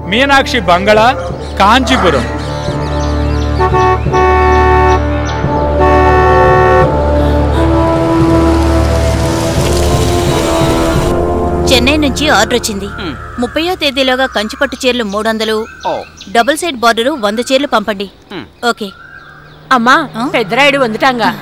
మీనాక్షి బంగళా కాంచీపురం చెన్నై నుంచి ఆర్డర్ వచ్చింది ముప్పయో తేదీలోగా కంచిపట్టు చీరలు మూడు వందలు డబుల్ సైడ్ బార్డరు వంద చీరలు పంపండి ఓకే అమ్మా పెద్దరాయుడు వందుటాంగా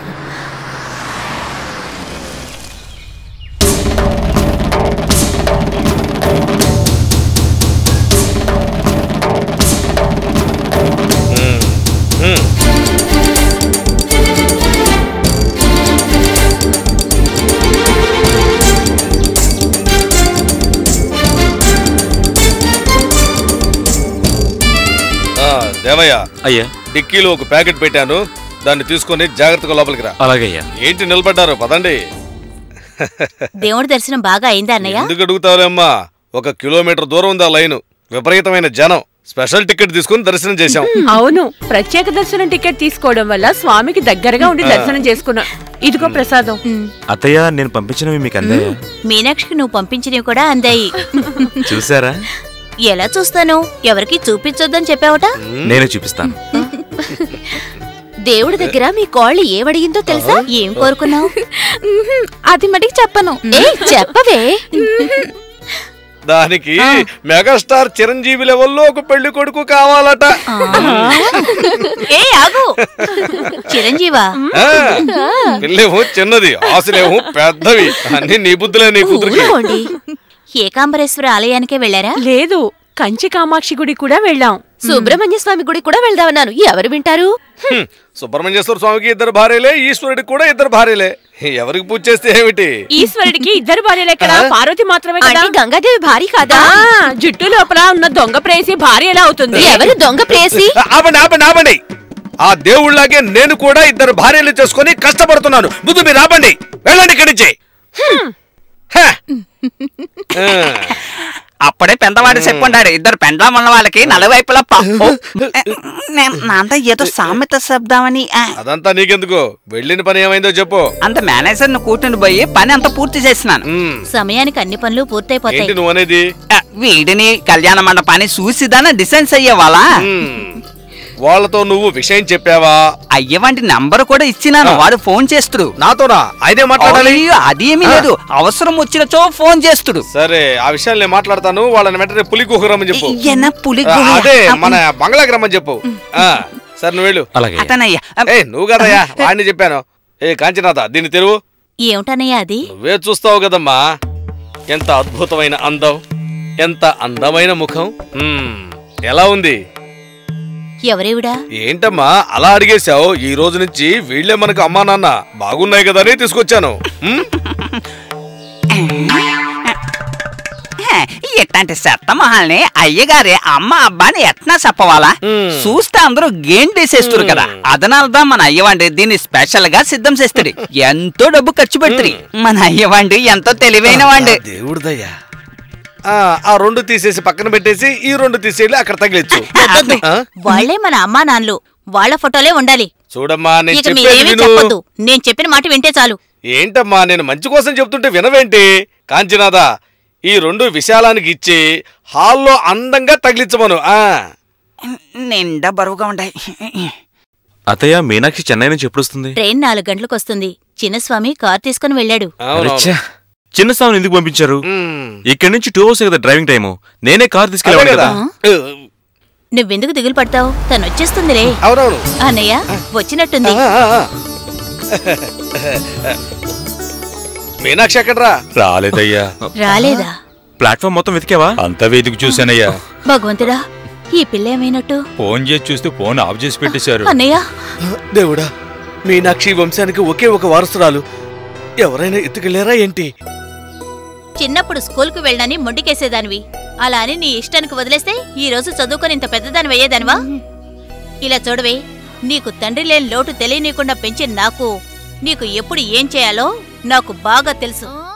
ఆ, దేవయ్య అయ్యా డిక్కీలో ఒక ప్యాకెట్ పెట్టాను దాన్ని తీసుకొని జాగ్రత్తగా లోపలికి రా అలాగయ్యా ఏంటి నిలబడ్డారు పదండి దేవుడి దర్శనం బాగా అయిందా అన్నయ్య ఎందుకు అడుగుతావులేమ్మా ఒక కిలోమీటర్ దూరం ఉంది ఆ లైను విపరీతమైన జనం స్పెషల్ టికెట్ తీసుకుని దర్శనం చేశాం అవును ప్రత్యేక దర్శనం టికెట్ తీసుకోవడం వల్ల స్వామికి దగ్గరగా ఉండి దర్శనం చేసుకున్నా ఇదిగో ప్రసాదం అత్తయ్య నేను పంపించినవి మీకు అందాయా మీనాక్షికి నువ్వు పంపించినవి కూడా అందాయి చూసారా ఎలా చూస్తాను ఎవరికి చూపించొద్దని చెప్పావట నేను చూపిస్తాను దేవుడి దగ్గర మీ కోళ్ళు ఏమడిగిందో తెలుసా ఏం కోరుకున్నావు అది మటుకు చెప్పను ఏ చెప్పవే దానికి మెగాస్టార్ చిరంజీవి లెవెల్లో ఒక పెళ్లి కొడుకు కావాలట ఏ ఆగు చిరంజీవా ఆ, పిల్లేమో చిన్నది ఆశలేమో పెద్దవి అన్ని నీ బుద్ధులే నీ కూతురికి ఊరుకోండి ఏకాంబరేశ్వర ఆలయానికే వెళ్ళారా లేదు కంచి కామాక్షి గుడి కూడా వెళ్ళాం సుబ్రహ్మణ్య స్వామి గుడి కూడా వెళ్దామన్నాను ఎవరు వింటారు హ్మ్, సుబ్రహ్మణ్యేశ్వర స్వామికి ఇద్దరు భార్యలే ఈశ్వరుడికి కూడా ఇద్దరు భార్యలే ఎవరికి పూజ చేస్తే ఏమిటి ఈశ్వరుడికి ఇద్దరు భార్యలు ఎక్కడ పార్వతి మాత్రమే కదా అంటే గంగాదేవి భార్య కాదా ఆ, జుట్టు లోపల ఉన్న దొంగ ప్రేసి భార్య ఎలా అవుతుంది ఎవరు దొంగ ప్రేసి ఆపండి ఆపండి ఆపండి ఆ దేవుళ్ళలాగే నేను కూడా ఇద్దరు భార్యలు చేసుకొని కష్టపడుతున్నాను ముందు మీరు ఆపండి వెళ్ళండి ఇక్కడి నుంచి హ. ఆ. అప్పుడే పెద్దవాడు చెప్పుంటాడు ఇద్దరు పెండ్లం ఉన్న వాళ్ళకి నలువైపులా పప్పు నేను నాంత ఏదో సామెత శబ్దమని ఆ, అదంతా నీకెందుకు వెళ్ళిన పని ఏమైందో చెప్పు అంత మేనేజర్ ను కూర్చుని పోయి పని అంత పూర్తి చేసినాను ఉమ్, సమయానికి అన్ని పనులు పూర్తయిపోతాయి ఏంటి నువ్వు అనేది ఆ, వీడిని కళ్యాణ మండపాన్ని చూసిదాన డిసైన్స్ అయ్యేవాళ్ళ ఉమ్, వాళ్ళతో నువ్వు విషయం చెప్పావా అయ్యవంటి నంబర్ కూడా ఇచ్చినాను వాడు ఫోన్ చేస్తుడు నాతోనా ఆయనే మాట్లాడాలి అయ్యో, అదేమీ లేదు అవసరం వచ్చినచో ఫోన్ చేస్తుడు సరే ఆ విషయాలు నేను మాట్లాడతాను వాళ్ళని వెంటనే పులి గుహరమ్మని చెప్పు ఈయన పులి ఆ, గుహ. అదే మన బంగ్లాకి రమ్మని చెప్పు ఆ, సరే నువ్వు వెళ్ళు అలాగే అతనయ్యా ఏ నువ్వు కదయ్యా వాడిని చెప్పాను ఏ కాంచనాథ దీన్ని తెరువు ఏమిటన్నయ్య అది నువ్వే చూస్తావు కదమ్మా ఎంత అద్భుతమైన అందం ఎంత అందమైన ముఖం మ్మ్, ఎలా ఉంది ఎవరేవిడా ఏంటమ్మా అలా అడిగేశావు ఈ రోజు నుంచి వీళ్ళే మనకు అమ్మా నాన్న బాగున్నాయి కదా అని తీసుకొచ్చాను మ్మ్? హే, ఇట్లాంటి చెత్త మొహాల్ని అయ్యగారే అమ్మ అబ్బాని ఎట్నా చెప్పవాలా మ్మ్. చూస్తే అందరూ గేమ్ తీసేస్తారు కదా అదనాలదా మన అయ్యవండి దీన్ని స్పెషల్ గా సిద్ధం చేస్తాడు ఎంతో డబ్బు ఖర్చు పెడుతుంది మన అయ్యవండి ఎంతో తెలివైన వాండి ఆ, దేవుడిదయ్యా ఆ, ఆ రెండు తీసేసి పక్కన పెట్టేసి ఈ రెండు తీసేయాలి అక్కడ తగిలిచ్చు వద్దొద్దు. ఆ? వాళ్లే మన అమ్మా నాన్నలు వాళ్ళ ఫోటోలే ఉండాలి చూడమ్మా నేను ఇక చెప్పేది మీరేమీ విను చెప్పొద్దు నేను చెప్పిన మాట వింటే చాలు ఏంటమ్మా నేను మంచి కోసం చెప్తుంటే వినవేంటి కాంచనాథ ఈ రెండు విశాలానికి ఇచ్చి హాల్లో అందంగా తగిలించమను ఆ నిండా బరువుగా ఉండాయి అత్తయ్య మీనాక్షి చెన్నై నుంచి ఎప్పుడు వస్తుంది ట్రైన్ నాలుగు గంటలకు వస్తుంది చిన్నస్వామి కార్ తీసుకుని వెళ్ళాడు అవునవును. అరెచ్చా. చిన్న స్వామిని ఎందుకు పంపించారు మ్మ్. ఇక్కడి నుంచి టూ అవర్స్ కదా డ్రైవింగ్ టైము నేనే కార్ అదే తీసుకెళ్ళాను కదా కదా నువ్వెందుకు దిగులు పడతావు తను వచ్చేస్తుందిలే అవునవును అన్నయ్య వచ్చినట్టుంది ఆ, ఆ, ఆ. మీనాక్షి ఎక్కడ్రా రాలేదయ్యా రాలేదా ప్లాట్ఫామ్ మొత్తం వెతికావా అంత వేదిక చూశానయ్యా భగవంతుడా ఈ పిల్ల ఏమైనట్టు ఫోన్ చేసి చూస్తే ఫోన్ ఆఫ్ చేసి పెట్టేశారు అన్నయ్య దేవుడా మీనాక్షి వంశానికి ఒకే ఒక వారసురాలు ఎవరైనా ఎత్తుకెళ్ళారా ఏంటి చిన్నప్పుడు స్కూల్కు వెళ్ళనని మొండికేసేదానివి అలా అని నీ ఇష్టానికి వదిలేస్తే ఈ రోజు చదువుకొని ఇంత పెద్దదాని అయ్యేదానివా ఇలా చూడవే నీకు తండ్రి లేని లోటు తెలియనీయకుండా పెంచిన నాకు నీకు ఎప్పుడు ఏం చేయాలో నాకు బాగా తెలుసు